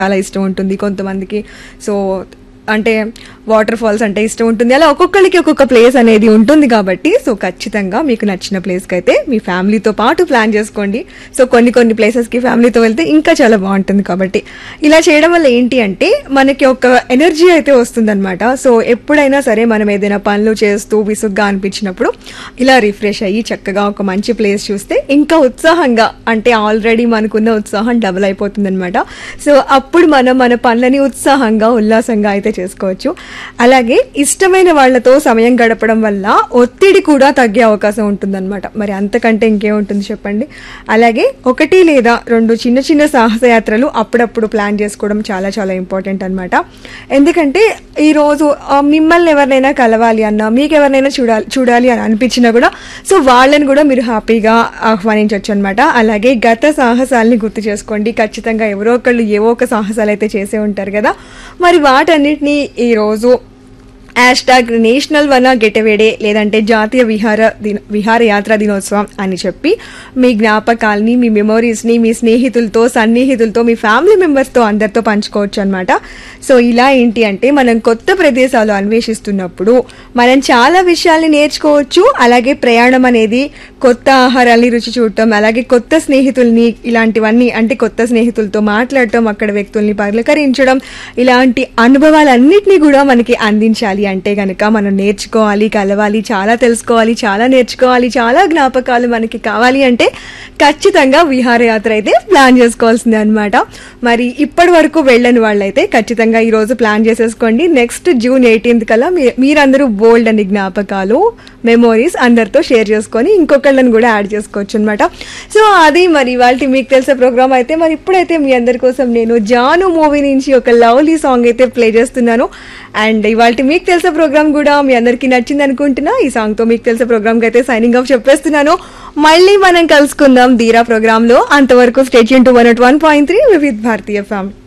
చాలా ఇష్టం ఉంటుంది కొంతమందికి సో అంటే వాటర్ ఫాల్స్ అంటే ఇష్టం ఉంటుంది అలా ఒక్కొక్కరికి ఒక్కొక్క ప్లేస్ అనేది ఉంటుంది కాబట్టి సో ఖచ్చితంగా మీకు నచ్చిన ప్లేస్కి అయితే మీ ఫ్యామిలీతో పాటు ప్లాన్ చేసుకోండి సో కొన్ని కొన్ని ప్లేసెస్కి ఫ్యామిలీతో వెళ్తే ఇంకా చాలా బాగుంటుంది కాబట్టి ఇలా చేయడం వల్ల ఏంటి అంటే మనకి ఒక ఎనర్జీ అయితే వస్తుందన్నమాట సో ఎప్పుడైనా సరే మనం ఏదైనా పనులు చేస్తూ విసుగ్గా అనిపించినప్పుడు ఇలా రిఫ్రెష్ అయ్యి చక్కగా ఒక మంచి ప్లేస్ చూస్తే ఇంకా ఉత్సాహంగా అంటే ఆల్రెడీ మనకున్న ఉత్సాహం డబుల్ అయిపోతుంది సో అప్పుడు మనం మన పనులని ఉత్సాహంగా ఉల్లాసంగా అయితే చేసుకోవచ్చు అలాగే ఇష్టమైన వాళ్ళతో సమయం గడపడం వల్ల ఒత్తిడి కూడా తగ్గే అవకాశం ఉంటుందన్నమాట మరి అంతకంటే ఇంకేముంటుంది చెప్పండి అలాగే ఒకటి లేదా రెండు చిన్న చిన్న సాహసయాత్రలు అప్పుడప్పుడు ప్లాన్ చేసుకోవడం చాలా చాలా ఇంపార్టెంట్ అనమాట ఎందుకంటే ఈరోజు ఆ, మిమ్మల్ని ఎవరినైనా కలవాలి అన్నా మీకు ఎవరినైనా చూడాలి చూడాలి అని అనిపించినా కూడా సో వాళ్ళని కూడా మీరు హ్యాపీగా ఆహ్వానించవచ్చు అనమాట అలాగే గత సాహసాలని గుర్తు చేసుకోండి ఖచ్చితంగా ఎవరో ఒకళ్ళు ఏవో ఒక సాహసాలు అయితే చేసే ఉంటారు కదా మరి వాటన్నిటిని ఈరోజు హ్యాష్ ట్యాగ్ నేషనల్ వన గెటవేడే లేదంటే జాతీయ విహార దిన విహారయాత్ర దినోత్సవం అని చెప్పి మీ జ్ఞాపకాల్ని మీ మెమొరీస్ని మీ స్నేహితులతో సన్నిహితులతో మీ ఫ్యామిలీ మెంబర్స్తో అందరితో పంచుకోవచ్చు అనమాట సో ఇలా ఏంటి అంటే మనం కొత్త ప్రదేశాలు అన్వేషిస్తున్నప్పుడు మనం చాలా విషయాల్ని నేర్చుకోవచ్చు అలాగే ప్రయాణం అనేది కొత్త ఆహారాల్ని రుచి చూడటం అలాగే కొత్త స్నేహితుల్ని ఇలాంటివన్నీ అంటే కొత్త స్నేహితులతో మాట్లాడటం అక్కడ వ్యక్తుల్ని పలకరించడం ఇలాంటి అనుభవాలన్నింటినీ కూడా మనకి అందించాలి అంటే గనక మనం నేర్చుకోవాలి కలవాలి చాలా తెలుసుకోవాలి చాలా నేర్చుకోవాలి చాలా జ్ఞాపకాలు మనకి కావాలి అంటే ఖచ్చితంగా విహారయాత్ర అయితే ప్లాన్ చేసుకోవాల్సిందే అనమాట మరి ఇప్పటి వరకు వెళ్ళని వాళ్ళైతే ఖచ్చితంగా ఈ రోజు ప్లాన్ చేసేసుకోండి నెక్స్ట్ జూన్ ఎయిటీన్త్ కల్లా మీ- మీరందరూ బోల్డ్ అని జ్ఞాపకాలు మెమోరీస్ అందరితో షేర్ చేసుకొని ఇంకొకళ్ళని కూడా యాడ్ చేసుకోవచ్చు అనమాట సో అది మరి వాళ్ళకి మీకు తెలిసే ప్రోగ్రామ్ అయితే మరి ఇప్పుడైతే మీ అందరి కోసం నేను జాను మూవీ నుంచి ఒక లవ్లీ సాంగ్ అయితే ప్లే చేస్తున్నాను అండ్ ఇవాళ మీకు తెలిసే ప్రోగ్రామ్ కూడా మీ అందరికీ నచ్చింది అనుకుంటున్నా ఈ సాంగ్ తో మీకు తెలిసే ప్రోగ్రామ్ కి అయితే సైనింగ్ ఆఫ్ చెప్పేస్తున్నాను మళ్ళీ మనం కలుసుకుందాం ధీరా ప్రోగ్రామ్ లో అంతవరకు stay tuned to one one point three with Bharatiya family